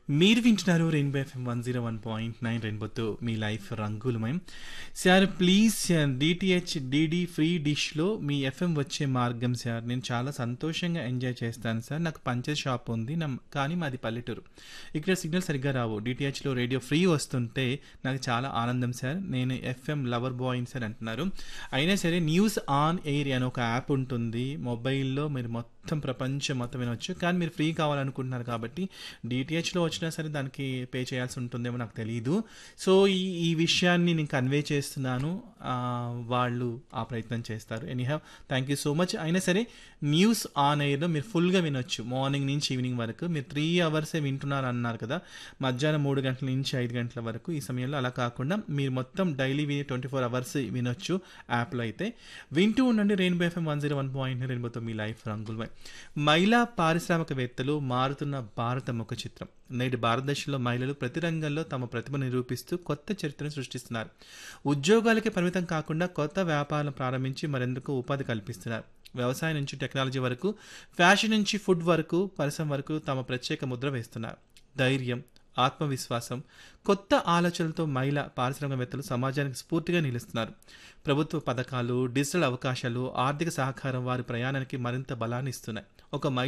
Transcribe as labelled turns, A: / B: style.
A: మీరు వింటున్నారు rainbow FM one zero one point nine రెయిన్బోతో మీ లైఫ్ రంగులమయం sir please sir DTH DD free డిష్లో మీ ఎఫ్ఎం వచ్చే మార్గం సార్ నేను చాలా సంతోషంగా ఎంజాయ్ చేస్తాను సార్ నాకు పంచర్ షాప్ ఉంది నా కానీ మాది పల్లెటూరు ఇక్కడ సిగ్నల్ సరిగ్గా రావు డిటిహెచ్లో రేడియో ఫ్రీ వస్తుంటే నాకు చాలా ఆనందం సార్ నేను ఎఫ్ఎం లవర్ బాయ్ సార్ అంటున్నారు అయినా సరే న్యూస్ ఆన్ ఎయిర్ అని ఒక యాప్ ఉంటుంది మొబైల్లో మీరు మొత్తం ప్రపంచం మొత్తం వినొచ్చు కానీ మీరు ఫ్రీ కావాలనుకుంటున్నారు కాబట్టి డిటిహెచ్లో వచ్చినా సరే దానికి పే చేయాల్సి ఉంటుందేమో నాకు తెలియదు సో ఈ ఈ విషయాన్ని నేను కన్వే చేస్తున్నాను ఆ, వాళ్ళు ఆ ప్రయత్నం చేస్తారు anyhow thank you so much అయినా సరే న్యూస్ ఆన్ ఎయిర్లో మీరు ఫుల్గా వినొచ్చు మార్నింగ్ నుంచి ఈవినింగ్ వరకు మీరు త్రీ అవర్సే వింటున్నారు అన్నారు కదా మధ్యాహ్నం మూడు గంటల నుంచి ఐదు గంటల వరకు ఈ సమయంలో అలా కాకుండా మీరు మొత్తం డైలీ విని ట్వంటీ ఫోర్ అవర్స్ వినొచ్చు యాప్లో అయితే వింటూ ఉండండి rainbow FM one zero one point రెయిన్బోతో మీ లైఫ్ రంగులమై మహిళా పారిశ్రామికవేత్తలు మారుతున్న భారతం ఒక చిత్రం నేటి భారతదేశంలో మహిళలు ప్రతి రంగంలో తమ ప్రతిభ నిరూపిస్తూ కొత్త చరిత్రను సృష్టిస్తున్నారు ఉద్యోగాలకే పరిమితం కాకుండా కొత్త వ్యాపారం ప్రారంభించి మరెందుకు ఉపాధి కల్పిస్తున్నారు వ్యవసాయం నుంచి టెక్నాలజీ వరకు ఫ్యాషన్ నుంచి ఫుడ్ వరకు పరిశ్రమ వరకు తమ ప్రత్యేక ముద్ర వేస్తున్నారు ధైర్యం ఆత్మవిశ్వాసం కొత్త ఆలోచనలతో మహిళా పారిశ్రామికవేత్తలు సమాజానికి స్ఫూర్తిగా నిలుస్తున్నారు ప్రభుత్వ పథకాలు డిజిటల్ అవకాశాలు ఆర్థిక సహకారం వారి ప్రయాణానికి మరింత బలాన్ని ఇస్తున్నాయి ఒక మహిళ